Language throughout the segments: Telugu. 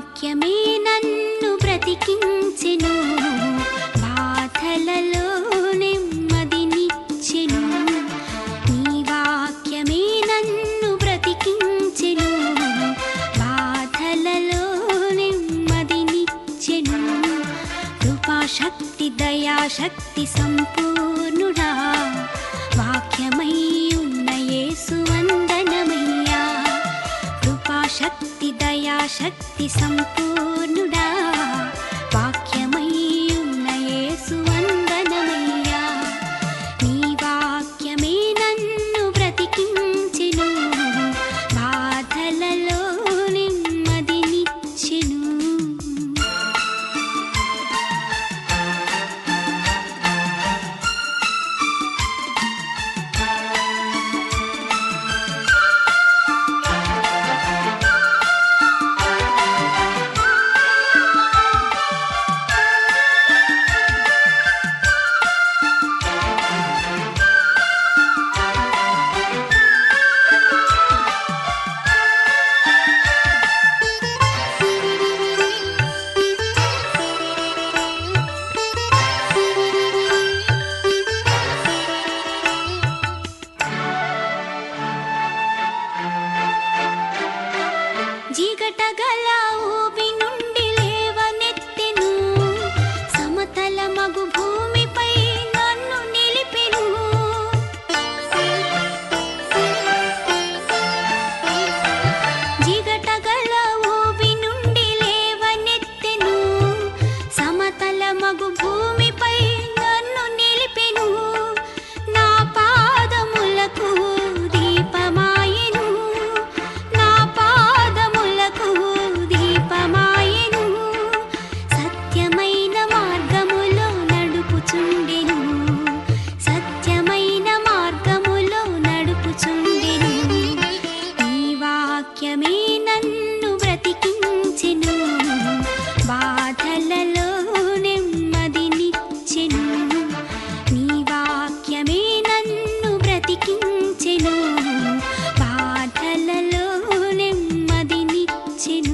వాక్యమే నన్ను బ్రతికించెను బాధలలో నెమ్మదినిచ్చెను నీ వాక్యమే నన్ను బ్రతికించెను బాధలలో నెమ్మదినిచ్చెను కృపాశక్తి దయాశక్తి సంపూర్ణుడా వాక్యమై ఉన్న యేసు వందనమయ్యా కృపాశక్తి దయాశక్తి సంపూర్ణుడా వాక్యమై ఉన్న యేసు వందనమయ్యా నీ వాక్యమే నన్ను బ్రతికించెను బాధలలో నెమ్మదినిచ్చెను జిగటగల ఊబి నుండి లేవనెత్తెను సమతల మగు భూమిపై నన్ను నిలిపెను జిగటగల ఊబి నుండి లేవనెత్తెను సమతల మగు భూమిపై నన్ను నిలిపెను నా పాదములకు దీపమాయెను నా పాదములకు దీపమాయెను సత్యమైన మార్గములో నడుపుచుండెను సత్యమైన మార్గములో నడుపుచుండెను నీ వాక్యమే నన్ను బ్రతికించెను బాధలలో నెమ్మదినిచ్చెను నీ వాక్యమే నన్ను బ్రతికించెను బాధలలో నెమ్మదినిచ్చెను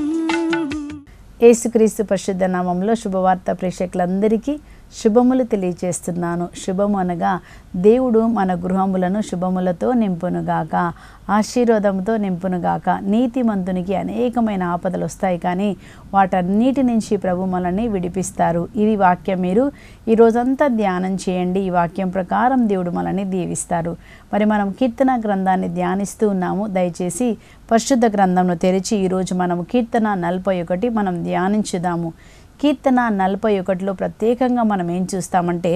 యేసుక్రీస్తు పరిశుద్ధ నామంలో శుభవార్త ప్రేక్షకులందరికీ శుభములు తెలియచేస్తున్నాను శుభము అనగా దేవుడు మన గృహములను శుభములతో నింపునుగాక ఆశీర్వాదంతో నింపునుగాక నీతిమంతునికి అనేకమైన ఆపదలు వస్తాయి కానీ వాటన్నిటి నుంచి ప్రభు మనల్ని విడిపిస్తారు ఇది వాక్యం మీరు ఈ రోజంతా ధ్యానం చేయండి ఈ వాక్యం ప్రకారం దేవుడు మనల్ని దీవిస్తారు మరి మనం కీర్తన గ్రంథాన్ని ధ్యానిస్తూ ఉన్నాము దయచేసి పరిశుద్ధ గ్రంథంను తెరిచి ఈరోజు మనం కీర్తన నలభై ఒకటి మనం ధ్యానించుదాము కీర్తన నలభై ఒకటిలో ప్రత్యేకంగా మనం ఏం చూస్తామంటే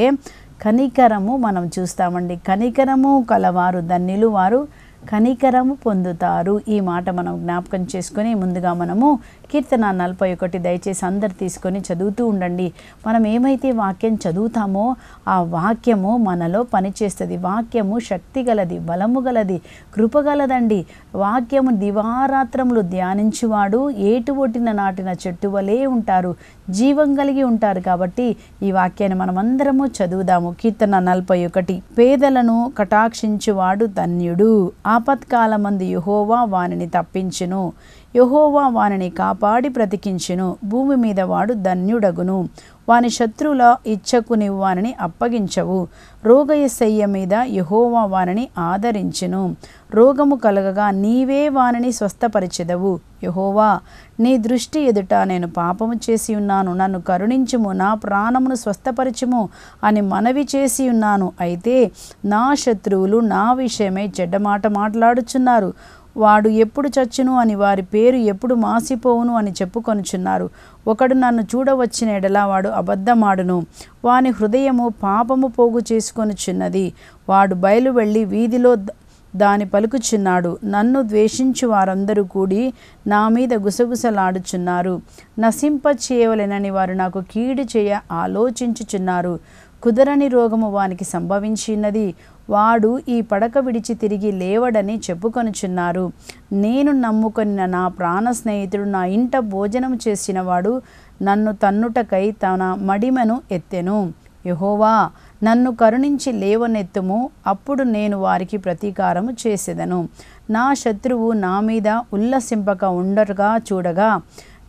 కనికరము మనం చూస్తామండి కనికరము కలవారు ధన్యులు వారు కనికరము పొందుతారు ఈ మాట మనం జ్ఞాపకం చేసుకొని ముందుగా మనము కీర్తన నలభై ఒకటి దయచేసి అందరు తీసుకొని చదువుతూ ఉండండి మనం ఏమైతే వాక్యం చదువుతామో ఆ వాక్యము మనలో పనిచేస్తుంది వాక్యము శక్తి గలది బలము గలది కృపగలదండి వాక్యము దివారాత్రములు ధ్యానించువాడు ఏటు ఒట్టిన నాటిన చెట్టు వలె ఉంటారు జీవం కలిగి ఉంటారు కాబట్టి ఈ వాక్యాన్ని మనమందరము చదువుదాము కీర్తన నలభై ఒకటి పేదలను కటాక్షించువాడు ధన్యుడు ఆపత్కాలమందు యహోవా వానిని తప్పించును యహోవా వానిని కాపాడి బ్రతికించును భూమి మీద వాడు ధన్యుడగును వాని శత్రువుల ఇచ్చకు నీవు వానిని అప్పగించవు రోగయశయ్య మీద యహోవా వానిని ఆదరించును రోగము కలగగా నీవే వానిని స్వస్థపరిచెదవు యహోవా నీ దృష్టి ఎదుట నేను పాపము చేసి ఉన్నాను నన్ను కరుణించుము నా ప్రాణమును స్వస్థపరచుము అని మనవి చేసి ఉన్నాను అయితే నా శత్రువులు నా విషయమై చెడ్డమాట మాట్లాడుచున్నారు వాడు ఎప్పుడు చచ్చును అని వారి పేరు ఎప్పుడు మాసిపోవును అని చెప్పుకొనుచున్నారు ఒకడు నన్ను చూడవచ్చిన ఎడలా వాడు అబద్ధమాడును వాని హృదయము పాపము పోగు చేసుకొనుచున్నది వాడు బయలు వెళ్ళి వీధిలో ద- దాని పలుకుచున్నాడు నన్ను ద్వేషించు వారందరూ కూడి నా మీద గుసగుసలాడుచున్నారు నశింప చేయవలెనని వారు నాకు కీడు చేయ ఆలోచించుచున్నారు కుదరని రోగము వానికి సంభవించినది వాడు ఈ పడక విడిచి తిరిగి లేవడని చెప్పుకొనుచున్నారు నేను నమ్ముకొనిన నా ప్రాణ స్నేహితుడు నా ఇంట భోజనం చేసినవాడు నన్ను తన్నుటకై తన మడిమను ఎత్తెను యహోవా నన్ను కరుణించి లేవనెత్తుము అప్పుడు నేను వారికి ప్రతీకారము చేసేదను నా శత్రువు నా మీద ఉల్లసింపక ఉండరుగా చూడగా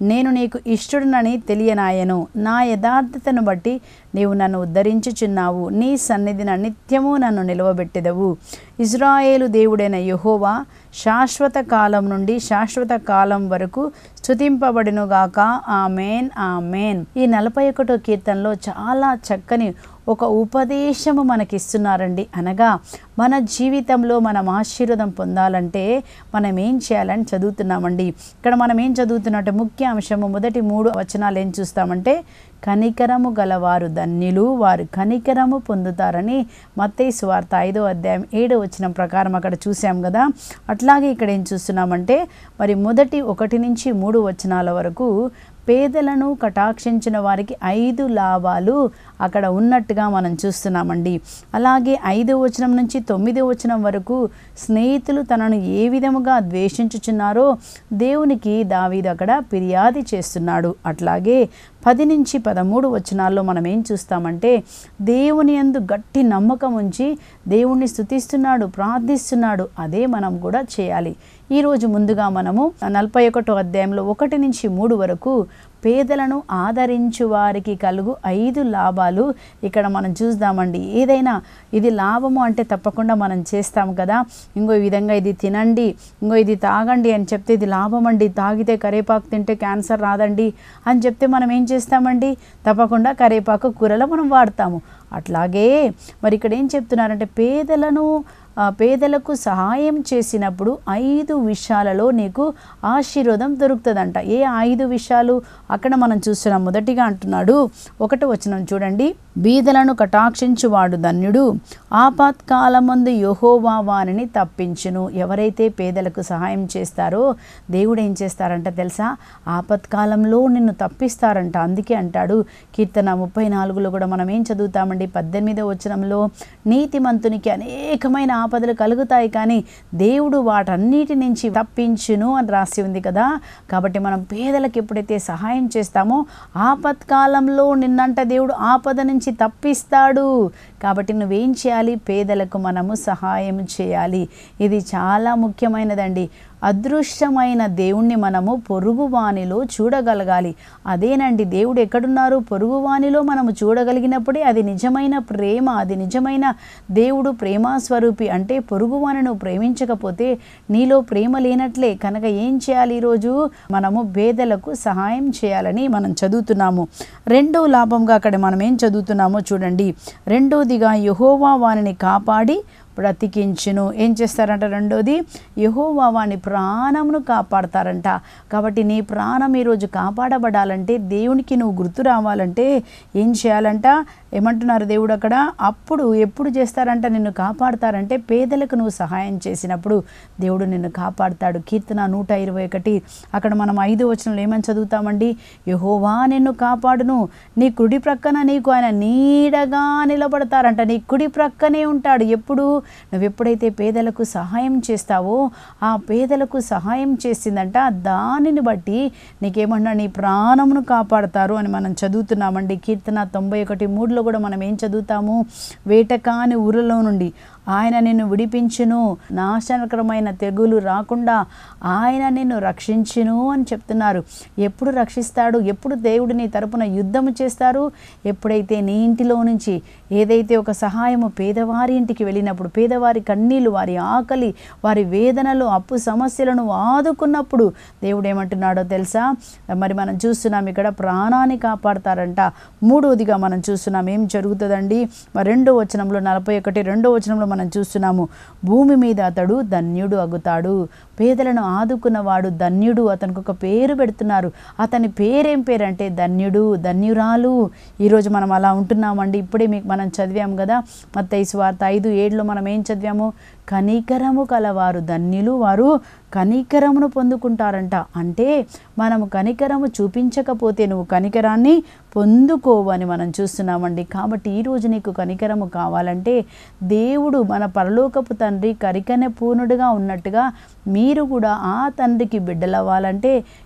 నేను నీకు ఇష్టడునని తెలియనాయను నా యథార్థతను బట్టి నీవు నన్ను ఉద్ధరించుచున్నావు నీ సన్నిధిన నిత్యము నన్ను నిలవబెట్టెదవు ఇజ్రాయేలు దేవుడైన యెహోవా శాశ్వత కాలం నుండి శాశ్వత కాలం వరకు స్థుతింపబడినుగాక ఆమెన్ ఆమెన్ ఈ నలభై ఒకటో కీర్తనలో చాలా చక్కని ఒక ఉపదేశము మనకిస్తున్నారండి అనగా మన జీవితంలో మనం ఆశీర్వాదం పొందాలంటే మనం ఏం చేయాలని చదువుతున్నామండి ఇక్కడ మనం ఏం చదువుతున్నట్టు ముఖ్య అంశము మొదటి మూడు వచనాలు ఏం చూస్తామంటే కనికరము గలవారు ధన్యులు వారు కనికరము పొందుతారని మత్తయి సువార్త ఐదో అధ్యాయం ఏడో వచనం ప్రకారం అక్కడ చూసాం కదా అట్లాగే ఇక్కడ ఏం చూస్తున్నామంటే మరి మొదటి ఒకటి నుంచి మూడు వచనాల వరకు పేదలను కటాక్షించిన వారికి ఐదు లాభాలు అక్కడ ఉన్నట్టుగా మనం చూస్తున్నామండి అలాగే ఐదో వచనం నుంచి తొమ్మిదో వచనం వరకు స్నేహితులు తనను ఏ విధముగా ద్వేషించుచున్నారో దేవునికి దావీదు అక్కడ ఫిర్యాదు చేస్తున్నాడు అట్లాగే పది నుంచి పదమూడు వచనాల్లో మనం ఏం చూస్తామంటే దేవుని యందు గట్టి నమ్మకం ఉంచి దేవుణ్ణి స్తుతిస్తున్నాడు ప్రార్థిస్తున్నాడు అదే మనం కూడా చేయాలి ఈరోజు ముందుగా మనము నలభై ఒకటో అధ్యాయంలో ఒకటి నుంచి మూడు వరకు పేదలను ఆదరించు వారికి కలుగు ఐదు లాభాలు ఇక్కడ మనం చూద్దామండి ఏదైనా ఇది లాభము అంటే తప్పకుండా మనం చేస్తాం కదా ఇంకో ఈ విధంగా ఇది తినండి ఇంకో ఇది తాగండి అని చెప్తే ఇది లాభం అండి తాగితే కరేపాకు తింటే క్యాన్సర్ రాదండి అని చెప్తే మనం ఏం చేస్తామండి తప్పకుండా కరేపాకు కూరలో మనం వాడతాము అట్లాగే మరి ఇక్కడ ఏం చెప్తున్నారంటే పేదలను ఆ, పేదలకు సహాయం చేసినప్పుడు ఐదు విషయాలలో నీకు ఆశీర్వాదం దొరుకుతుందంట ఏ ఐదు విషయాలు అక్కడ మనం చూస్తున్నాం మొదటిగా అంటున్నాడు ఒకటి వచనం చూడండి బీదలను కటాక్షించువాడు ధన్యుడు ఆపత్కాలమందు యెహోవా వారిని తప్పించును ఎవరైతే పేదలకు సహాయం చేస్తారో దేవుడు ఏం చేస్తారంట తెలుసా ఆపత్కాలంలో నిన్ను తప్పిస్తారంట అందుకే అంటాడు కీర్తన ముప్పై నాలుగులో కూడా మనం ఏం చదువుతామండి పద్దెనిమిదో వచనంలో నీతిమంతునికి అనేకమైన ఆపదలు కలుగుతాయి కానీ దేవుడు వాటన్నిటి నుంచి తప్పించును అని రాసి ఉంది కదా కాబట్టి మనం పేదలకు ఎప్పుడైతే సహాయం చేస్తామో ఆపత్కాలంలో నిన్నంట దేవుడు ఆపద నుంచి తప్పిస్తాడు కాబట్టి నువ్వేం చేయాలి పేదలకు మనము సహాయం చేయాలి ఇది చాలా ముఖ్యమైనదండి అదృష్టమైన దేవుణ్ణి మనము పొరుగువానిలో చూడగలగాలి అదేనండి దేవుడు ఎక్కడున్నారు పొరుగువానిలో మనము చూడగలిగినప్పుడే అది నిజమైన ప్రేమ అది నిజమైన దేవుడు ప్రేమాస్వరూపి అంటే పొరుగువాని నువ్వు ప్రేమించకపోతే నీలో ప్రేమ లేనట్లే కనుక ఏం చేయాలి ఈరోజు మనము పేదలకు సహాయం చేయాలని మనం చదువుతున్నాము రెండో లాభంగా అక్కడ మనం ఏం చదువుతున్నామో చూడండి రెండోదిగా యహోవా వారిని కాపాడి బ్రతికించును ఏం చేస్తారంట రెండోది యహోవా వాని ప్రాణమును కాపాడతారంట కాబట్టి నీ ప్రాణం ఈరోజు కాపాడబడాలంటే దేవునికి నువ్వు గుర్తు రావాలంటే ఏం చేయాలంట ఏమంటున్నారు దేవుడు అక్కడ అప్పుడు ఎప్పుడు చేస్తారంట నిన్ను కాపాడతారంటే పేదలకు నువ్వు సహాయం చేసినప్పుడు దేవుడు నిన్ను కాపాడతాడు కీర్తన నూట ఇరవై ఒకటి అక్కడ మనం ఐదు వచనంలో ఏమని చదువుతామండి యహోవా నిన్ను కాపాడును నీ కుడి ప్రక్కన నీకు ఆయన నీడగా నిలబడతారంట నీ కుడి ప్రక్కనే ఉంటాడు ఎప్పుడు నువ్వు ఎప్పుడైతే పేదలకు సహాయం చేస్తావో ఆ పేదలకు సహాయం చేసిందంట దానిని బట్టి నీకేమన్నా నీ ప్రాణమును కాపాడతారు అని మనం చదువుతున్నామండి కీర్తన తొంభై ఒకటి మూడులో కూడా మనం ఏం చదువుతాము వేటకాని ఊరిలో నుండి ఆయన నిన్ను విడిపించును నాశనకరమైన తెగులు రాకుండా ఆయన నిన్ను రక్షించును అని చెప్తున్నారు ఎప్పుడు రక్షిస్తాడు ఎప్పుడు దేవుడు నీ తరపున యుద్ధము చేస్తారు ఎప్పుడైతే నీ ఇంటిలో నుంచి ఏదైతే ఒక సహాయము పేదవారి ఇంటికి వెళ్ళినప్పుడు పేదవారి కన్నీళ్ళు వారి ఆకలి వారి వేదనలు అప్పు సమస్యలను ఆదుకున్నప్పుడు దేవుడు ఏమంటున్నాడో తెలుసా మరి మనం చూస్తున్నాం ఇక్కడ ప్రాణాన్ని కాపాడతారంట మూడోదిగా మనం చూస్తున్నాం ఏం జరుగుతుందండి మరి రెండో వచనంలో నలభై ఒకటి రెండో వచనంలో మనం చూస్తున్నాము భూమి మీద అతడు ధన్యుడు అగుతాడు పేదలను ఆదుకున్నవాడు ధన్యుడు అతనికి ఒక పేరు పెడుతున్నారు అతని పేరేం పేరు అంటే ధన్యుడు ధన్యురాలు ఈరోజు మనం అలా ఉంటున్నామండి ఇప్పుడే మీకు మనం చదివాము కదా మత్తయి వార్త ఐదు ఏడులో మనం ఏం చదివాము కనికరము కలవారు ధన్యులు వారు కనికరమును పొందుకుంటారంట అంటే మనము కనికరము చూపించకపోతే నువ్వు కనికరాన్ని పొందుకోవని మనం చూస్తున్నామండి కాబట్టి ఈరోజు నీకు కనికరము కావాలంటే దేవుడు మన పరలోకపు తండ్రి కరికనే పూర్ణుడుగా ఉన్నట్టుగా మీరు కూడా ఆ తండ్రికి బిడ్డలవ్వాలంటే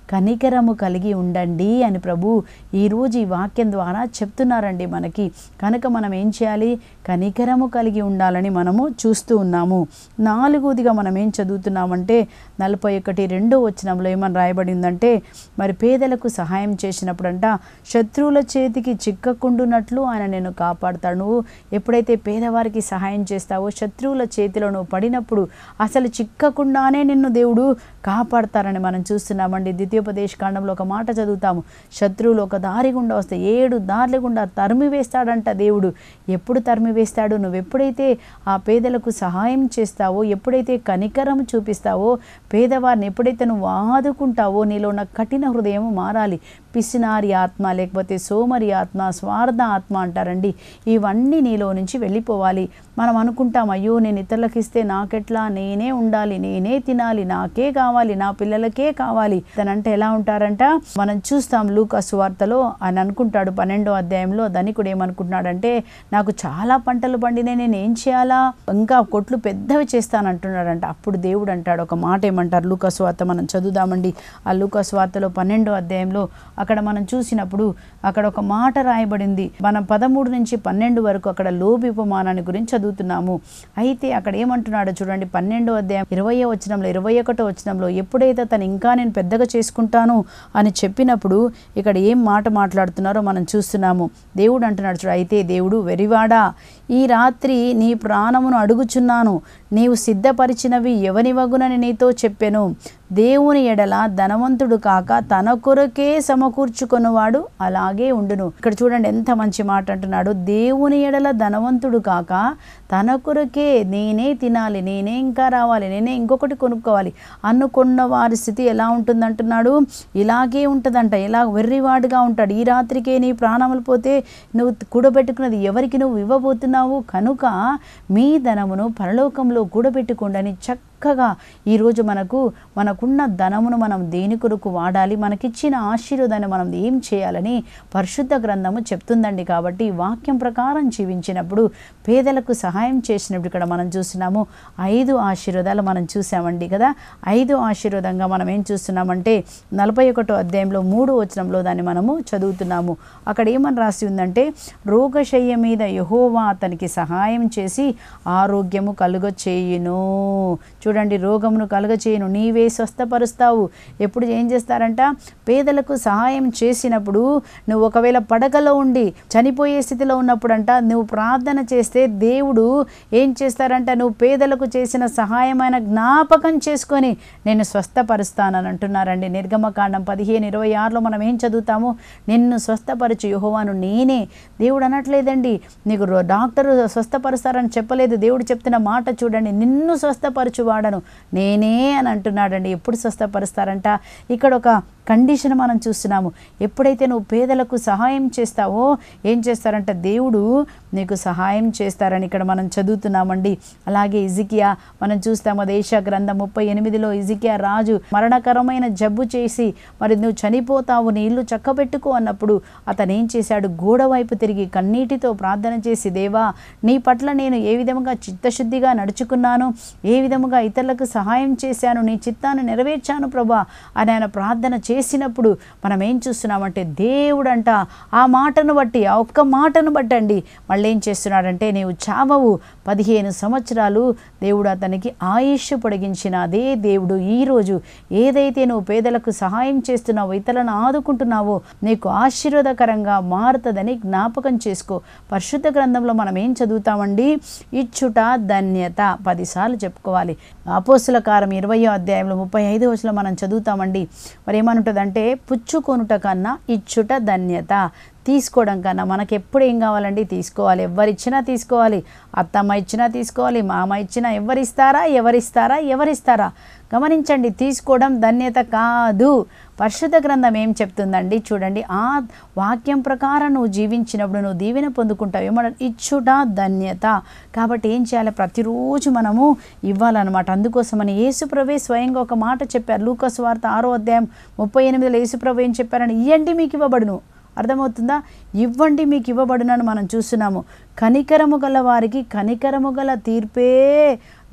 కనికరము కలిగి ఉండండి అని ప్రభు ఈరోజు ఈ వాక్యం ద్వారా చెప్తున్నారండి మనకి కనుక మనం ఏం చేయాలి కనికరము కలిగి ఉండాలని మనము చూస్తూ ఉన్నాము నాలుగోదిగా మనం ఏం చదువుతున్నామంటే నలభై ఒకటి రెండో వచనంలో ఏమని రాయబడిందంటే మరి పేదలకు సహాయం చేసినప్పుడంట శత్రువుల చేతికి చిక్కకుండునట్లు ఆయన నేను కాపాడుతాడు నువ్వు ఎప్పుడైతే పేదవారికి సహాయం చేస్తావో శత్రువుల చేతిలో నువ్వు పడినప్పుడు అసలు చిక్కకుండానే నిన్ను దేవుడు కాపాడతారని మనం చూస్తున్నామండి ద్వితీయోపదేశ కాండంలో ఒక మాట చదువుతాము శత్రువులు ఒక దారి గుండా వస్తే ఏడు దారుల గుండా తరిమి వేస్తాడంట దేవుడు ఎప్పుడు తరిమి వేస్తాడు నువ్వు ఎప్పుడైతే ఆ పేదలకు సహాయం చేస్తావో ఎప్పుడైతే కనికరం చూపిస్తావో పేదవారిని ఎప్పుడైతే నువ్వు ఆదుకుంటావో నీలో ఉన్న కఠిన హృదయం మారాలి పిసినారి ఆత్మ లేకపోతే సోమరి ఆత్మ స్వార్థ ఆత్మ అంటారండి ఇవన్నీ నీలో నుంచి వెళ్ళిపోవాలి మనం అనుకుంటాం అయ్యో నేను ఇతరులకు ఇస్తే నాకెట్లా నేనే ఉండాలి నేనే తినాలి నాకే కావాలి నా పిల్లలకే కావాలి తనంటే ఎలా ఉంటారంట మనం చూస్తాం లూకాసు వార్తలో అని అనుకుంటాడు పన్నెండో అధ్యాయంలో ధనికుడు ఏమనుకుంటున్నాడంటే నాకు చాలా పంటలు పండినాయి నేను ఏం చేయాలా ఇంకా కొట్లు పెద్దవి చేస్తానంటున్నాడంట అప్పుడు దేవుడు అంటాడు ఒక మాట ఏమంటారు లూకాసు వార్త మనం చదువుదామండి ఆ లూకాసు వార్తలో పన్నెండో అధ్యాయంలో అక్కడ మనం చూసినప్పుడు అక్కడ ఒక మాట రాయబడింది మనం పదమూడు నుంచి పన్నెండు వరకు అక్కడ లోబి ఉపమానాన్ని గురించి చదువుతున్నాము అయితే అక్కడ ఏమంటున్నాడో చూడండి పన్నెండో అధ్యాయం ఇరవయో వచనంలో ఇరవై ఒకటో వచనంలో ఎప్పుడైతే తను ఇంకా నేను పెద్దగా చేసుకుంటాను అని చెప్పినప్పుడు ఇక్కడ ఏం మాట మాట్లాడుతున్నారో మనం చూస్తున్నాము దేవుడు అంటున్నాడు చూడు అయితే దేవుడు వెరివాడా ఈ రాత్రి నీ ప్రాణమును అడుగుచున్నాను నీవు సిద్ధపరిచినవి ఎవనివగునని నీతో చెప్పెను దేవుని ఎడల ధనవంతుడు కాక తన కొరకే సమకూర్చుకొనువాడు అలాగే ఉండును ఇక్కడ చూడండి ఎంత మంచి మాట అంటున్నాడు దేవుని ఎడల ధనవంతుడు కాక తన కొరకే నేనే తినాలి నేనే ఇంకా రావాలి నేనే ఇంకొకటి కొనుక్కోవాలి అనుకున్న వారి స్థితి ఎలా ఉంటుందంటున్నాడు ఇలాగే ఉంటుందంట ఇలా వెర్రివాడుగా ఉంటాడు ఈ రాత్రికే నీ ప్రాణములు పోతే నువ్వు కూడబెట్టుకున్నది ఎవరికి నువ్వు ఇవ్వబోతున్నావు కనుక మీ ధనమును పరలోకంలో కూడబెట్టుకోండి చక్కగా ఈరోజు మనకు మనకున్న ధనమును మనం దేని కొరకు వాడాలి మనకిచ్చిన ఆశీర్వాదాన్ని మనం ఏం చేయాలని పరిశుద్ధ గ్రంథము చెప్తుందండి కాబట్టి ఈ వాక్యం ప్రకారం జీవించినప్పుడు పేదలకు సహాయం చేసినప్పుడు ఇక్కడ మనం చూస్తున్నాము ఐదు ఆశీర్వాదాలు మనం చూసామండి కదా ఐదు ఆశీర్వాదంగా మనం ఏం చూస్తున్నామంటే నలభై ఒకటో అధ్యాయంలో మూడు వచనంలో దాన్ని మనము చదువుతున్నాము అక్కడ ఏమని రాసి ఉందంటే రోగశయ్య మీద యహోవా అతనికి సహాయం చేసి ఆరోగ్యము కలుగ చేయును చూడండి రోగమును కలుగ చేయను నీవే స్వస్థపరుస్తావు ఎప్పుడు ఏం చేస్తారంట పేదలకు సహాయం చేసినప్పుడు నువ్వు ఒకవేళ పడకలో ఉండి చనిపోయే స్థితిలో ఉన్నప్పుడంట నువ్వు ప్రార్థన చేస్తే దేవుడు ఏం చేస్తారంట నువ్వు పేదలకు చేసిన సహాయమైన జ్ఞాపకం చేసుకొని నేను స్వస్థపరుస్తానని అంటున్నారండి నిర్గమకాండం పదిహేను ఇరవై ఆరులో మనం ఏం చదువుతాము నిన్ను స్వస్థపరచు యహోవాను నేనే దేవుడు అనట్లేదండి నీకు రో- డాక్టర్ స్వస్థపరుస్తారని చెప్పలేదు దేవుడు చెప్తున్న మాట చూడండి నిన్ను స్వస్థపరచు వాడను నేనే అని అంటున్నాడండి ఎప్పుడు స్వస్థపరుస్తారంట ఇక్కడ ఒక కండిషన్ మనం చూస్తున్నాము ఎప్పుడైతే నువ్వు పేదలకు సహాయం చేస్తావో ఏం చేస్తారంట దేవుడు నీకు సహాయం చేస్తారని ఇక్కడ మనం చదువుతున్నామండి అలాగే ఇజికియా మనం చూస్తాము దేశ గ్రంథం ముప్పై ఎనిమిదిలో ఇజికియా రాజు మరణకరమైన జబ్బు చేసి మరి నువ్వు చనిపోతావు నీ ఇల్లు చక్కబెట్టుకో అన్నప్పుడు అతను ఏం చేశాడు గోడ వైపు తిరిగి కన్నీటితో ప్రార్థన చేసి దేవా నీ పట్ల నేను ఏ విధముగా చిత్తశుద్ధిగా నడుచుకున్నాను ఏ విధముగా ఇతరులకు సహాయం చేశాను నీ చిత్తాన్ని నెరవేర్చాను ప్రభా అని ఆయన ప్రార్థన చేసినప్పుడు మనం ఏం చూస్తున్నామంటే దేవుడంట ఆ మాటను బట్టి ఆ ఒక్క మాటను బట్టండి మళ్ళీ ఏం చేస్తున్నాడంటే నీవు చావవు పదిహేను సంవత్సరాలు దేవుడు అతనికి ఆయుష్ పొడిగించిన అదే దేవుడు ఈరోజు ఏదైతే నువ్వు పేదలకు సహాయం చేస్తున్నావో ఇతరులను ఆదుకుంటున్నావో నీకు ఆశీర్వాదకరంగా మారుతుందని జ్ఞాపకం చేసుకో పరిశుద్ధ గ్రంథంలో మనం ఏం చదువుతామండి ఇచ్చుట ధన్యత పదిసార్లు చెప్పుకోవాలి అపోస్తుల కారం ఇరవయో అధ్యాయంలో ముప్పై ఐదో వచ్చిలో మనం చదువుతామండి మరి ఏమనుంటుందంటే పుచ్చుకొనుట కన్నా ఇచ్చుట ధన్యత తీసుకోవడం కన్నా మనకి ఎప్పుడు ఏం కావాలండి తీసుకోవాలి ఎవరిచ్చినా తీసుకోవాలి అత్తమ్మ ఇచ్చినా తీసుకోవాలి మామ ఇచ్చినా ఎవరిస్తారా ఎవరిస్తారా ఎవరిస్తారా గమనించండి తీసుకోవడం ధన్యత కాదు పరిశుద్ధ గ్రంథం ఏం చెప్తుందండి చూడండి ఆ వాక్యం ప్రకారం నువ్వు జీవించినప్పుడు నువ్వు దీవెన పొందుకుంటావు ఏమన్నా ఇచ్చుట ధన్యత కాబట్టి ఏం చేయాలి ప్రతిరోజు మనము ఇవ్వాలన్నమాట అందుకోసమని యేసుప్రవే స్వయంగా ఒక మాట చెప్పారు లూకస్ వార్త ఆరో అధ్యాయం ముప్పై ఎనిమిదిలో యేసుప్రభు ఏం చెప్పారని ఇవ్వండి మీకు ఇవ్వబడును అర్థమవుతుందా ఇవ్వండి మీకు ఇవ్వబడునని మనం చూస్తున్నాము కనికరము గల వారికి కనికరము గల తీర్పే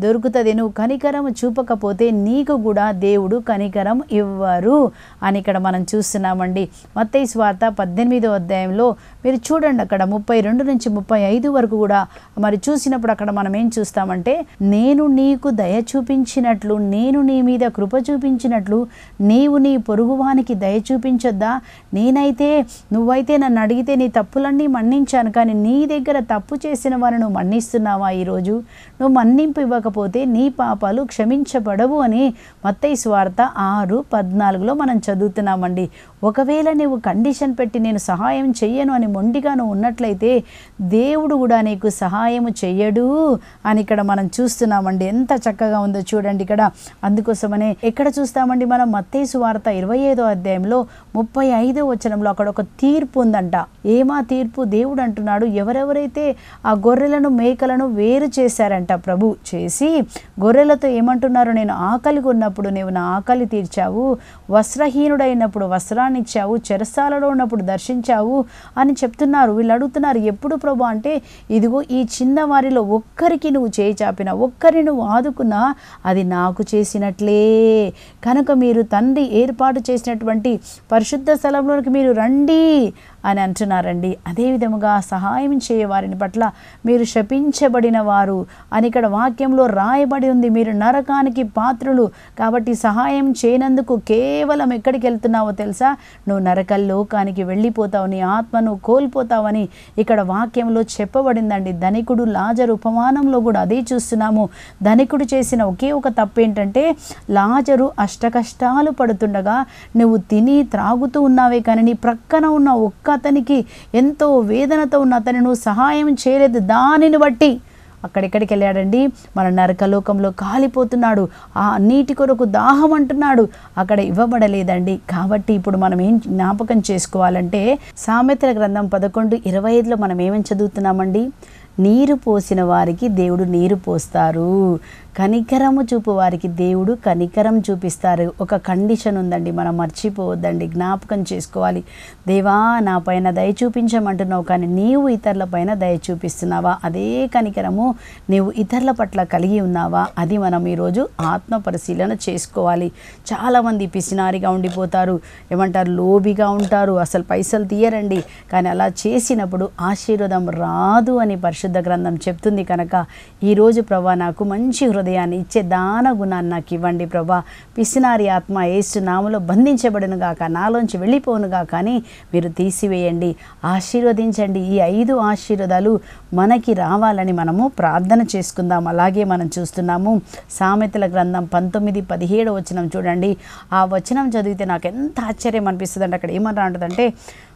దొరుకుతుంది నువ్వు కనికరం చూపకపోతే నీకు కూడా దేవుడు కనికరం ఇవ్వరు అని ఇక్కడ మనం చూస్తున్నామండి మత్తయి స్వార్త పద్దెనిమిదో అధ్యాయంలో మీరు చూడండి అక్కడ ముప్పై రెండు నుంచి ముప్పై ఐదు వరకు కూడా మరి చూసినప్పుడు అక్కడ మనం ఏం చూస్తామంటే నేను నీకు దయ చూపించినట్లు నేను నీ మీద కృప చూపించినట్లు నీవు నీ పొరుగువానికి దయ చూపించొద్దా నేనైతే నువ్వైతే నన్ను అడిగితే నీ తప్పులన్నీ మన్నించాను కానీ నీ దగ్గర తప్పు చేసిన వారిని నువ్వు మన్నిస్తున్నావా ఈరోజు నువ్వు మన్నింపు ఇవ్వకపోతే నీ పాపాలు క్షమించబడవు అని మత్తయి స్వార్త ఆరు పద్నాలుగులో మనం చదువుతున్నామండి ఒకవేళ నువ్వు కండిషన్ పెట్టి నేను సహాయం చెయ్యను అని మొండిగా నువ్వు ఉన్నట్లయితే దేవుడు కూడా నీకు సహాయం చెయ్యడు అని ఇక్కడ మనం చూస్తున్నామండి ఎంత చక్కగా ఉందో చూడండి ఇక్కడ అందుకోసమనే ఎక్కడ చూస్తామండి మనం మత్తేసు వార్త ఇరవై ఐదో అధ్యాయంలో ముప్పై ఐదో వచనంలో అక్కడ ఒక తీర్పు ఉందంట ఏమా తీర్పు దేవుడు అంటున్నాడు ఎవరెవరైతే ఆ గొర్రెలను మేకలను వేరు చేశారంట ప్రభు చేసి గొర్రెలతో ఏమంటున్నారు నేను ఆకలిగా ఉన్నప్పుడు నీవు నా ఆకలి తీర్చావు వస్త్రహీనుడైనప్పుడు వస్త్రాన్ని ఇచ్చావు చెరసాలలో ఉన్నప్పుడు దర్శించావు అని చెప్తున్నారు వీళ్ళు అడుగుతున్నారు ఎప్పుడు ప్రభు అంటే ఇదిగో ఈ చిన్న వారిలో ఒక్కరికి నువ్వు చేయి చాపిన ఒక్కరి నువ్వు ఆదుకున్నా అది నాకు చేసినట్లే కనుక మీరు తండ్రి ఏర్పాటు చేసినటువంటి పరిశుద్ధ స్థలంలోనికి మీరు రండి అని అంటున్నారండి అదే విధముగా సహాయం చేయ వారిని పట్ల మీరు శపించబడిన వారు అని ఇక్కడ వాక్యంలో రాయబడి ఉంది మీరు నరకానికి పాత్రులు కాబట్టి సహాయం చేయనందుకు కేవలం ఎక్కడికి వెళ్తున్నావో తెలుసా నువ్వు నరక లోకానికి వెళ్ళిపోతావు నీ ఆత్మను కోల్పోతావని ఇక్కడ వాక్యంలో చెప్పబడిందండి ధనికుడు లాజరు ఉపమానంలో కూడా అదే చూస్తున్నాము ధనికుడు చేసిన ఒకే ఒక తప్పు ఏంటంటే లాజరు అష్టకష్టాలు పడుతుండగా నువ్వు తిని త్రాగుతూ ఉన్నావే కానీ నీ ప్రక్కన ఉన్న ఒక్క అతనికి ఎంతో వేదనతో ఉన్న అతని నువ్వు సహాయం చేయలేదు దానిని బట్టి అక్కడెక్కడికి వెళ్ళాడండి మన నరకలోకంలో కాలిపోతున్నాడు ఆ నీటి కొరకు దాహం అంటున్నాడు అక్కడ ఇవ్వబడలేదండి కాబట్టి ఇప్పుడు మనం ఏం జ్ఞాపకం చేసుకోవాలంటే సామెతల గ్రంథం పదకొండు ఇరవై ఐదులో మనం ఏమని చదువుతున్నామండి నీరు పోసిన వారికి దేవుడు నీరు పోస్తారు కనికరము చూపు వారికి దేవుడు కనికరం చూపిస్తారు ఒక కండిషన్ ఉందండి మనం మర్చిపోవద్దండి జ్ఞాపకం చేసుకోవాలి దేవా నా పైన దయ చూపించమంటున్నావు కానీ నీవు ఇతరుల పైన దయ చూపిస్తున్నావా అదే కనికరము నీవు ఇతరుల పట్ల కలిగి ఉన్నావా అది మనం ఈరోజు ఆత్మ పరిశీలన చేసుకోవాలి చాలామంది పిసినారిగా ఉండిపోతారు ఏమంటారు లోబిగా ఉంటారు అసలు పైసలు తీయరండి కానీ అలా చేసినప్పుడు ఆశీర్వాదం రాదు అని పరిశుద్ధ గ్రంథం చెప్తుంది కనుక ఈరోజు ప్రభా నాకు మంచి హృదయాన్ని ఇచ్చే దాన గుణాన్ని నాకు ఇవ్వండి ప్రభా పిసినారి ఆత్మ ఏసు నామలో బంధించబడును గాక నాలోంచి వెళ్ళిపోను గాక అని మీరు తీసివేయండి ఆశీర్వదించండి ఈ ఐదు ఆశీర్వాదాలు మనకి రావాలని మనము ప్రార్థన చేసుకుందాం అలాగే మనం చూస్తున్నాము సామెతల గ్రంథం పంతొమ్మిది పదిహేడు వచనం చూడండి ఆ వచనం చదివితే నాకు ఎంత ఆశ్చర్యం అనిపిస్తుంది అంటే అక్కడ ఏమన్నా అంటుందంటే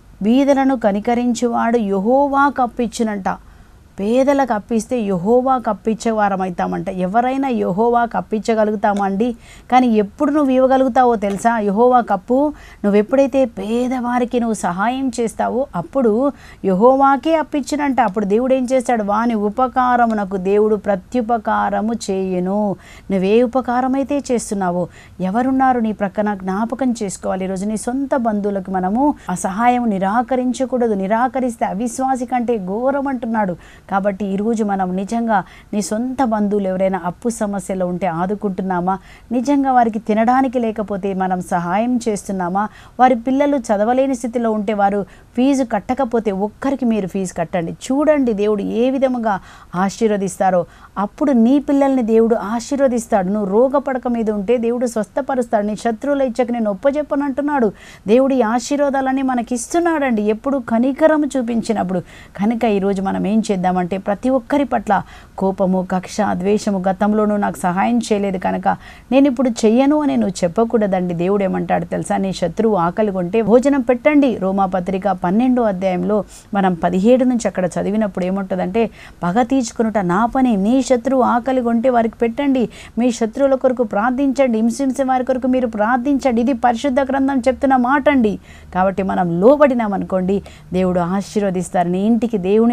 బీదలను కనికరించువాడు యహోవాకు అప్పించునంట పేదలకు అప్పిస్తే యహోవాకు అప్పించేవారం అవుతామంట ఎవరైనా యహోవాకు అప్పించగలుగుతామా అండి కానీ ఎప్పుడు నువ్వు ఇవ్వగలుగుతావో తెలుసా యహోవాకు అప్పు నువ్వు ఎప్పుడైతే పేదవారికి నువ్వు సహాయం చేస్తావో అప్పుడు యహోవాకే అప్పించినంట అప్పుడు దేవుడు ఏం చేస్తాడు వాని ఉపకారమునకు దేవుడు ప్రత్యుపకారము చేయును నువ్వే ఉపకారం అయితే చేస్తున్నావో ఎవరున్నారు నీ ప్రక్కన జ్ఞాపకం చేసుకోవాలి ఈరోజు నీ సొంత బంధువులకు మనము ఆ సహాయం నిరాకరించకూడదు నిరాకరిస్తే అవిశ్వాసి కంటే ఘోరం అంటున్నాడు కాబట్టి ఈరోజు మనం నిజంగా నీ సొంత బంధువులు ఎవరైనా అప్పు సమస్యలో ఉంటే ఆదుకుంటున్నామా నిజంగా వారికి తినడానికి లేకపోతే మనం సహాయం చేస్తున్నామా వారి పిల్లలు చదవలేని స్థితిలో ఉంటే వారు ఫీజు కట్టకపోతే ఒక్కరికి మీరు ఫీజు కట్టండి చూడండి దేవుడు ఏ విధముగా ఆశీర్వదిస్తారో అప్పుడు నీ పిల్లల్ని దేవుడు ఆశీర్వదిస్తాడు నువ్వు రోగపడక మీద ఉంటే దేవుడు స్వస్థపరుస్తాడు నీ శత్రువుల ఇచ్చక నేను ఒప్పజెప్పనంటున్నాడు దేవుడు ఈ ఆశీర్వాదాలని మనకి ఇస్తున్నాడండి ఎప్పుడు కనికరము చూపించినప్పుడు కనుక ఈరోజు మనం ఏం చేద్దామంటే ప్రతి ఒక్కరి పట్ల కోపము కక్ష ద్వేషము గతంలో నువ్వు నాకు సహాయం చేయలేదు కనుక నేను ఇప్పుడు చెయ్యను అని నువ్వు చెప్పకూడదండి దేవుడు ఏమంటాడు తెలుసా నీ శత్రువు ఆకలి కొంటే భోజనం పెట్టండి రోమాపత్రిక పన్నెండో అధ్యాయంలో మనం పదిహేడు నుంచి అక్కడ చదివినప్పుడు ఏముంటుందంటే పగ తీర్చుకునుట నా పని నీ శత్రువు ఆకలి కొంటే వారికి పెట్టండి మీ శత్రువుల కొరకు ప్రార్థించండి హింసించే వారి కొరకు మీరు ప్రార్థించండి ఇది పరిశుద్ధ గ్రంథం చెప్తున్న మాట అండి కాబట్టి మనం లోబడినామనుకోండి దేవుడు ఆశీర్వదిస్తారు నీ ఇంటికి దేవుని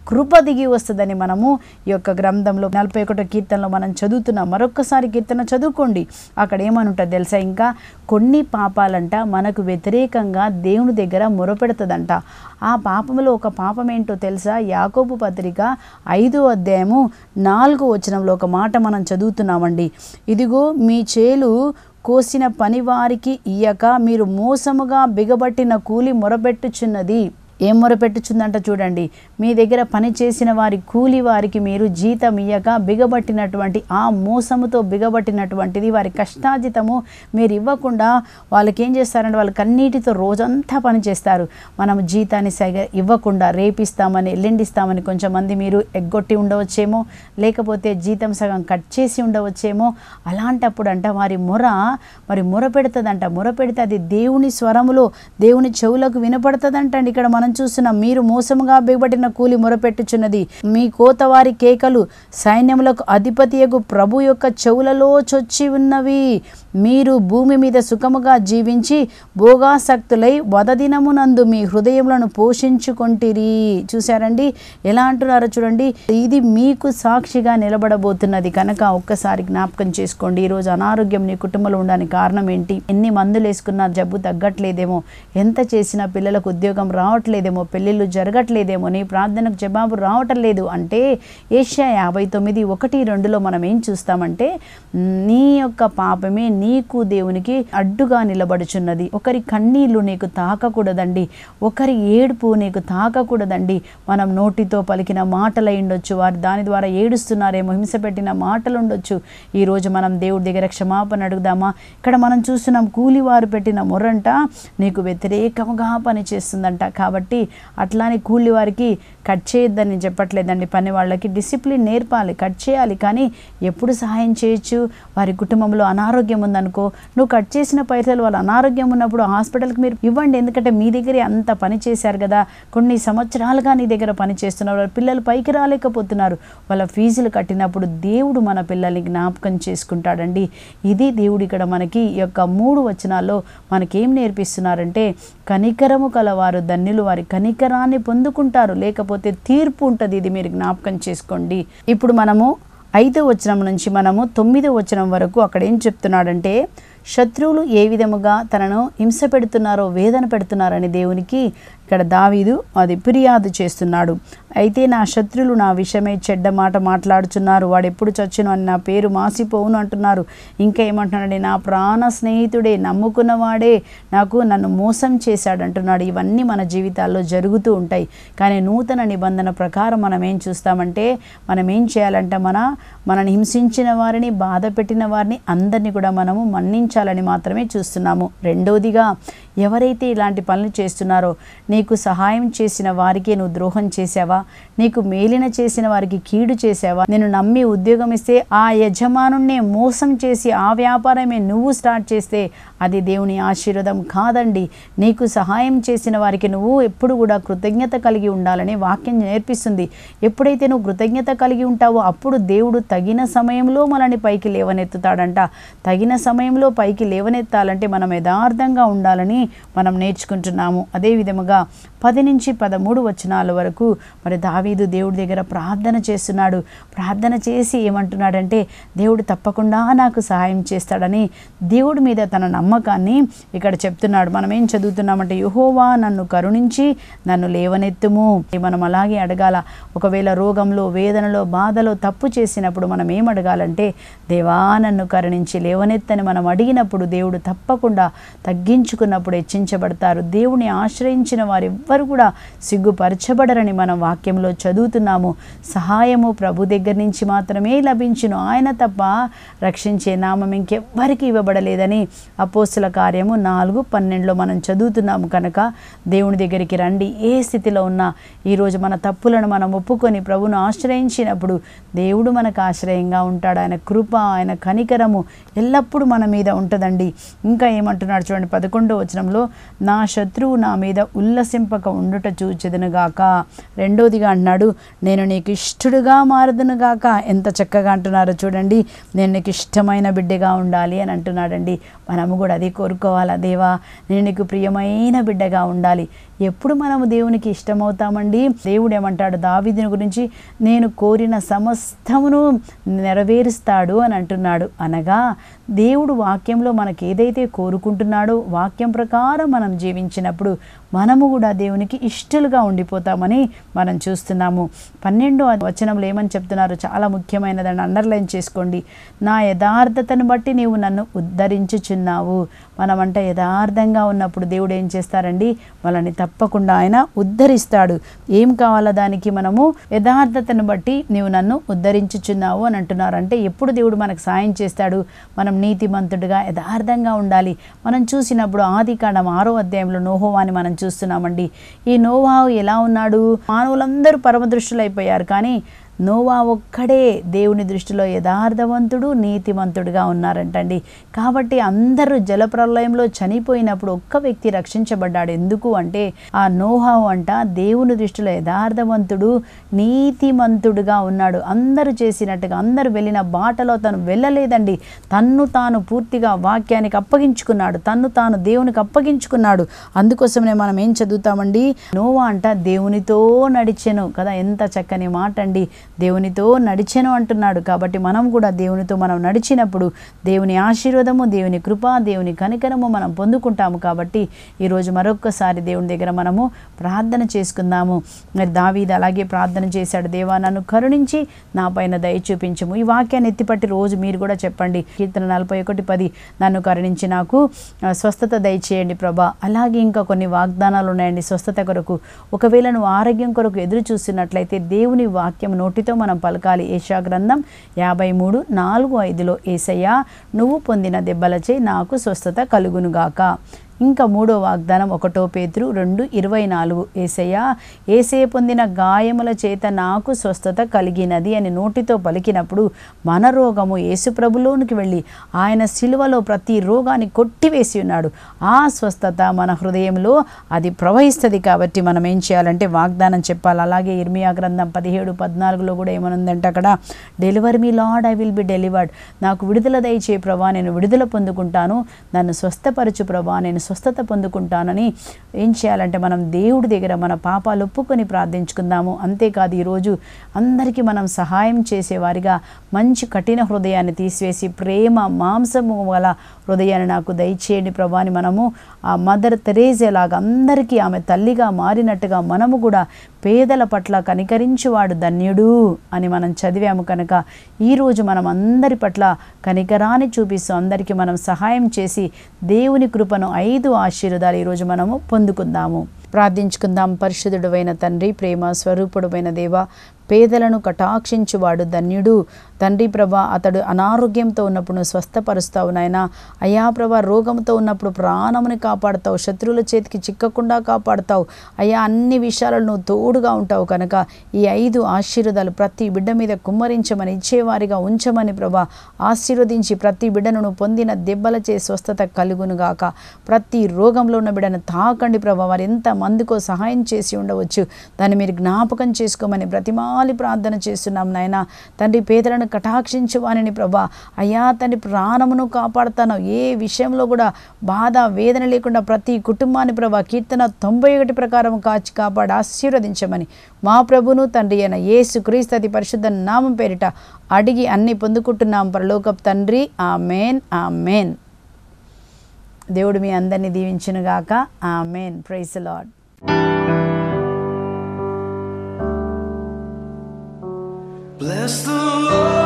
కృప దిగి వస్తుందని మనము ఈ యొక్క గ్రంథంలో నలభై ఒకటో కీర్తనలో మనం చదువుతున్నాం మరొక్కసారి కీర్తన చదువుకోండి అక్కడ ఏమని ఉంటుంది తెలుసా ఇంకా కొన్ని పాపాలంట మనకు వ్యతిరేకంగా దేవుని దగ్గర మొరపెడుతుందంట ఆ పాపంలో ఒక పాపం ఏంటో తెలుసా యాకోబు పత్రిక ఐదో అధ్యాయము నాలుగో వచనంలో ఒక మాట మనం చదువుతున్నామండి ఇదిగో మీ చేలు కోసిన పనివారికి ఇయ్యక మీరు మోసముగా బిగబట్టిన కూలి మొరపెట్టుచున్నది ఏం మొరపెట్టుచుందంట చూడండి మీ దగ్గర పని చేసిన వారి కూలి వారికి మీరు జీతం ఇయ్యక బిగబట్టినటువంటి ఆ మోసముతో బిగబట్టినటువంటిది వారి కష్టాజితము మీరు ఇవ్వకుండా వాళ్ళకి ఏం చేస్తారంటే వాళ్ళు కన్నీటితో రోజంతా పని చేస్తారు మనం జీతాన్ని సగ ఇవ్వకుండా రేపిస్తామని ఎల్లుండిస్తామని కొంచెం మంది మీరు ఎగ్గొట్టి ఉండవచ్చేమో లేకపోతే జీతం సగం కట్ చేసి ఉండవచ్చేమో అలాంటప్పుడు అంట వారి మొర మరి మొర పెడుతుందంట మొర పెడితే అది దేవుని స్వరములో దేవుని చెవులకు వినపడుతుందంటండి ఇక్కడ మనం చూస్తున్నాం మీరు మోసముగా బిగబట్టిన కూలి మొరపెట్టుచున్నది మీ కోతవారి కేకలు సైన్యములకు అధిపతియకు ప్రభు యొక్క చెవులలో చొచ్చి ఉన్నవి మీరు భూమి మీద సుఖముగా జీవించి భోగాసక్తులై వదదినమునందు మీ హృదయములను పోషించుకొంటిరి చూశారండి ఎలా అంటున్నారో చూడండి ఇది మీకు సాక్షిగా నిలబడబోతున్నది కనుక ఒక్కసారి జ్ఞాపకం చేసుకోండి ఈరోజు అనారోగ్యం నీ కుటుంబంలో ఉండడానికి కారణం ఏంటి ఎన్ని మందులు వేసుకున్నా జబ్బు తగ్గట్లేదేమో ఎంత చేసినా పిల్లలకు ఉద్యోగం రావట్లేదేమో పెళ్ళిళ్ళు జరగట్లేదేమో నీ ప్రార్థనకు జవాబు రావటం లేదు అంటే ఏషియా యాభై తొమ్మిది ఒకటి రెండులో మనం ఏం చూస్తామంటే నీ యొక్క పాపమే నీకు దేవునికి అడ్డుగా నిలబడుచున్నది ఒకరి కన్నీళ్లు నీకు తాకకూడదండి ఒకరి ఏడుపు నీకు తాకకూడదండి మనం నోటితో పలికిన మాటలు ఉండొచ్చు వారు దాని ద్వారా ఏడుస్తున్నారేమో హింస పెట్టిన మాటలు ఉండొచ్చు ఈరోజు మనం దేవుడి దగ్గర క్షమాపణ అడుగుదామా ఇక్కడ మనం చూస్తున్నాం కూలివారు పెట్టిన మొర్రంట నీకు వ్యతిరేకంగా పనిచేస్తుందంట కాబట్టి అట్లానే కూలి వారికి కట్ చేయొద్దని చెప్పట్లేదండి పని వాళ్ళకి డిసిప్లిన్ నేర్పాలి కట్ చేయాలి కానీ ఎప్పుడు సహాయం చేయొచ్చు వారి కుటుంబంలో అనారోగ్యం ఉందనుకో నువ్వు కట్ చేసిన పైసలు వాళ్ళ అనారోగ్యం ఉన్నప్పుడు హాస్పిటల్కి మీరు ఇవ్వండి ఎందుకంటే మీ దగ్గరే అంత పని చేశారు కదా కొన్ని సంవత్సరాలుగా నీ దగ్గర పని చేస్తున్నారు వాళ్ళ పిల్లలు పైకి రాలేకపోతున్నారు వాళ్ళ ఫీజులు కట్టినప్పుడు దేవుడు మన పిల్లల్ని జ్ఞాపకం చేసుకుంటాడండి ఇది దేవుడు ఇక్కడ మనకి ఈ యొక్క మూడు వచనాల్లో మనకేం నేర్పిస్తున్నారంటే కనికరము కలవారు ధన్యులు వారి కనికరాన్ని పొందుకుంటారు లేకపోతే తీర్పు ఉంటుంది ఇది మీరు జ్ఞాపకం చేసుకోండి ఇప్పుడు మనము ఐదో వచనం నుంచి మనము తొమ్మిదో వచనం వరకు అక్కడ ఏం చెప్తున్నాడంటే శత్రువులు ఏ విధముగా తనను హింస పెడుతున్నారో వేదన పెడుతున్నారని దేవునికి ఇక్కడ దావీదు అది ఫిర్యాదు చేస్తున్నాడు అయితే నా శత్రులు నా విషయమే చెడ్డ మాట మాట్లాడుచున్నారు వాడు ఎప్పుడు చచ్చును అని నా పేరు మాసిపోవును అంటున్నారు ఇంకా ఏమంటున్నాడండి నా ప్రాణ స్నేహితుడే నమ్ముకున్నవాడే నాకు నన్ను మోసం చేశాడు అంటున్నాడు ఇవన్నీ మన జీవితాల్లో జరుగుతూ ఉంటాయి కానీ నూతన నిబంధన ప్రకారం మనం ఏం చూస్తామంటే మనం ఏం చేయాలంటే మన మనని హింసించిన వారిని బాధ పెట్టిన వారిని అందరినీ కూడా మనము మన్నించాలని మాత్రమే చూస్తున్నాము రెండవదిగా ఎవరైతే ఇలాంటి పనులు చేస్తున్నారో నీకు సహాయం చేసిన వారికే నువ్వు ద్రోహం చేసావా నీకు మేలిన చేసిన వారికి కీడు చేసావా నేను నమ్మి ఉద్యోగం ఇస్తే ఆ యజమానున్నే మోసం చేసి ఆ వ్యాపారమే నువ్వు స్టార్ట్ చేస్తే అది దేవుని ఆశీర్వాదం కాదండి నీకు సహాయం చేసిన వారికి నువ్వు ఎప్పుడు కూడా కృతజ్ఞత కలిగి ఉండాలని వాక్యం నేర్పిస్తుంది ఎప్పుడైతే నువ్వు కృతజ్ఞత కలిగి ఉంటావో అప్పుడు దేవుడు తగిన సమయంలో మనల్ని పైకి లేవనెత్తుతాడంట తగిన సమయంలో పైకి లేవనెత్తాలంటే మనం యథార్థంగా ఉండాలని మనం నేర్చుకుంటున్నాము అదే విధముగా పది నుంచి పదమూడు వచనాల వరకు మరి దావీదు దేవుడి దగ్గర ప్రార్థన చేస్తున్నాడు ప్రార్థన చేసి ఏమంటున్నాడంటే దేవుడు తప్పకుండా నాకు సహాయం చేస్తాడని దేవుడి మీద తన నమ్మకాన్ని ఇక్కడ చెప్తున్నాడు మనం ఏం చదువుతున్నామంటే యహోవా నన్ను కరుణించి నన్ను లేవనెత్తుము మనం అలాగే అడగాల ఒకవేళ రోగంలో వేదనలో బాధలో తప్పు చేసినప్పుడు మనం ఏం అడగాలంటే దేవా నన్ను కరుణించి లేవనెత్తని మనం అడిగినప్పుడు దేవుడు తప్పకుండా తగ్గించుకున్నప్పుడు హెచ్చించబడతారు దేవుని ఆశ్రయించిన వారు ఎవ్వరు కూడా సిగ్గుపరచబడరని మనం వాక్యంలో చదువుతున్నాము సహాయము ప్రభు దగ్గర నుంచి మాత్రమే లభించును ఆయన తప్ప రక్షించే నామం ఇంకెవ్వరికి ఇవ్వబడలేదని అపోస్తుల కార్యము నాలుగు పన్నెండులో మనం చదువుతున్నాము కనుక దేవుని దగ్గరికి రండి ఏ స్థితిలో ఉన్నా ఈరోజు మన తప్పులను మనం ఒప్పుకొని ప్రభును ఆశ్రయించినప్పుడు దేవుడు మనకు ఆశ్రయంగా ఉంటాడు ఆయన కృప ఆయన కనికరము ఎల్లప్పుడూ మన మీద ఉంటుందండి ఇంకా ఏమంటున్నాడు చూడండి పదకొండో వచనంలో నా శత్రువు నా మీద ఉల్లసింపక ఉండుట చూచెదనుగాక రెండోదిగా అంటున్నాడు నేను నీకు ఇష్టడుగా మారదునుగాక ఎంత చక్కగా అంటున్నారో చూడండి నేను నీకు ఇష్టమైన బిడ్డగా ఉండాలి అని అంటున్నాడండి మనము కూడా అది కోరుకోవాలా దేవా నేను నీకు ప్రియమైన బిడ్డగా ఉండాలి ఎప్పుడు మనము దేవునికి ఇష్టమవుతామండి దేవుడు ఏమంటాడు దావీదుని గురించి నేను కోరిన సమస్తమును నెరవేరుస్తాడు అని అంటున్నాడు అనగా దేవుడు వాక్యంలో మనకి ఏదైతే కోరుకుంటున్నాడో వాక్యం ప్రకారం మనం జీవించినప్పుడు మనము కూడా దేవునికి ఇష్టలుగా ఉండిపోతామని మనం చూస్తున్నాము పన్నెండో వచనంలో ఏమని చెప్తున్నారు చాలా ముఖ్యమైనదని అండర్లైన్ చేసుకోండి నా యథార్థతను బట్టి నీవు నన్ను ఉద్ధరించుచున్నావు మనమంట యథార్థంగా ఉన్నప్పుడు దేవుడు ఏం చేస్తారండి వాళ్ళని తప్పకుండా ఆయన ఉద్ధరిస్తాడు ఏం కావాలా దానికి మనము యథార్థతను బట్టి నీవు నన్ను ఉద్ధరించుచున్నావు అని అంటున్నారు అంటే ఎప్పుడు దేవుడు మనకు సాయం చేస్తాడు మనం నీతిమంతుడిగా యథార్థంగా ఉండాలి మనం చూసినప్పుడు ఆది కాండం ఆరో అధ్యాయంలో నోహోవాని మనం చూస్తున్నామండి ఈ నోవాహు ఎలా ఉన్నాడు మానవులందరూ పరమదృష్టులైపోయారు కానీ నోవా ఒక్కడే దేవుని దృష్టిలో యథార్థవంతుడు నీతిమంతుడుగా ఉన్నారంటండి కాబట్టి అందరూ జలప్రలయంలో చనిపోయినప్పుడు ఒక్క వ్యక్తి రక్షించబడ్డాడు ఎందుకు అంటే ఆ నోహావు అంట దేవుని దృష్టిలో యథార్థవంతుడు నీతిమంతుడుగా ఉన్నాడు అందరూ చేసినట్టుగా అందరూ వెళ్ళిన బాటలో తను వెళ్ళలేదండి తన్ను తాను పూర్తిగా వాక్యానికి అప్పగించుకున్నాడు తన్ను తాను దేవునికి అప్పగించుకున్నాడు అందుకోసమే మనం ఏం చదువుతామండి నోవా అంట దేవునితో నడిచెను కదా ఎంత చక్కని మాట అండి దేవునితో నడిచెను అంటున్నాడు కాబట్టి మనం కూడా దేవునితో మనం నడిచినప్పుడు దేవుని ఆశీర్వాదము దేవుని కృప దేవుని కనికరము మనం పొందుకుంటాము కాబట్టి ఈరోజు మరొక్కసారి దేవుని దగ్గర మనము ప్రార్థన చేసుకుందాము మరి దావీది అలాగే ప్రార్థన చేశాడు దేవా నన్ను కరుణించి నా పైన దయ చూపించము ఈ వాక్యాన్ని ఎత్తిపట్టి రోజు మీరు కూడా చెప్పండి కీర్తన నలభై ఒకటి పది నన్ను కరుణించి నాకు ఆ, స్వస్థత దయచేయండి ప్రభా అలాగే ఇంకా కొన్ని వాగ్దానాలు ఉన్నాయండి స్వస్థత కొరకు ఒకవేళ నువ్వు ఆరోగ్యం కొరకు ఎదురు చూస్తున్నట్లయితే దేవుని వాక్యం నోటితో మనం పలకాలి ఏషా గ్రంథం యాభై మూడు నాలుగు ఐదులో ఏసయ్యా నువ్వు పొందిన దెబ్బలచే నాకు స్వస్థత కలుగునుగాక ఇంకా మూడో వాగ్దానం ఒకటో పేతురు రెండు ఇరవై నాలుగు ఏసయ్య ఏసే పొందిన గాయముల చేత నాకు స్వస్థత కలిగినది అని నోటితో పలికినప్పుడు మన రోగము యేసుప్రభులోనికి వెళ్ళి ఆయన శిలువలో ప్రతి రోగాన్ని కొట్టివేసి ఉన్నాడు ఆ స్వస్థత మన హృదయంలో అది ప్రవహిస్తుంది కాబట్టి మనం ఏం చేయాలంటే వాగ్దానం చెప్పాలి అలాగే ఇర్మియా గ్రంథం పదిహేడు పద్నాలుగులో కూడా ఏమనుందంటే అక్కడ deliver me lord I will be delivered నాకు విడుదల దయచే ప్రభా నేను విడుదల పొందుకుంటాను నన్ను స్వస్థపరచు ప్రభా నేను స్వస్థత పొందుకుంటానని ఏం చేయాలంటే మనం దేవుడి దగ్గర మన పాపాలు ఒప్పుకొని ప్రార్థించుకుందాము అంతేకాదు ఈరోజు అందరికీ మనం సహాయం చేసేవారిగా మంచి కఠిన హృదయాన్ని తీసివేసి ప్రేమ మాంసము గల హృదయాన్ని నాకు దయచేయండి ప్రభా అని మనము ఆ మదర్ తెరేజేలాగా అందరికీ ఆమె తల్లిగా మారినట్టుగా మనము కూడా పేదల పట్ల కనికరించువాడు ధన్యుడు అని మనం చదివాము కనుక ఈరోజు మనం అందరి పట్ల కనికరాన్ని చూపిస్తూ అందరికీ మనం సహాయం చేసి దేవుని కృపను ఐదు ఆశీర్వాదాలు ఈరోజు మనము పొందుకుందాము ప్రార్థించుకుందాం పరిశుద్ధుడైన తండ్రి ప్రేమ స్వరూపుడమైన దేవ పేదలను కటాక్షించువాడు ధన్యుడు తండ్రి ప్రభా అతడు అనారోగ్యంతో ఉన్నప్పుడు నువ్వు స్వస్థపరుస్తావు నాయన అయా ప్రభా రోగంతో ఉన్నప్పుడు ప్రాణముని కాపాడుతావు శత్రువుల చేతికి చిక్కకుండా కాపాడుతావు అయ్యా అన్ని విషయాలలో నువ్వు తోడుగా ఉంటావు కనుక ఈ ఐదు ఆశీర్వాదాలు ప్రతి బిడ్డ మీద కుమ్మరించమని ఇచ్చేవారిగా ఉంచమని ప్రభా ఆశీర్వదించి ప్రతి బిడ్డను నువ్వు పొందిన దెబ్బలచే స్వస్థత కలుగునుగాక ప్రతి రోగంలో ఉన్న బిడ్డను తాకండి ప్రభా వారు ఎంత మందికో సహాయం చేసి ఉండవచ్చు దాన్ని మీరు జ్ఞాపకం చేసుకోమని బ్రతిమాలి ప్రార్థన చేస్తున్నాం నాయన తండ్రి పేదలను కటాక్షించు వానిని ప్రభా అయ్యా తండ్రి ప్రాణమును కాపాడుతాను ఏ విషయంలో కూడా బాధ వేదన లేకుండా ప్రతి కుటుంబాన్ని ప్రభా కీర్తన తొంభై ఒకటి ప్రకారం కాచి కాపాడి ఆశీర్వదించమని మా ప్రభును తండ్రి అయిన యేసు క్రీస్తు అతి పరిశుద్ధ నామం పేరిట అడిగి అన్ని పొందుకుంటున్నాం పరలోకపు తండ్రి ఆ మేన్ ఆ మేన్ దేవుడు మీ అందరినీ దీవించునుగాక amen praise lord Bless the Lord.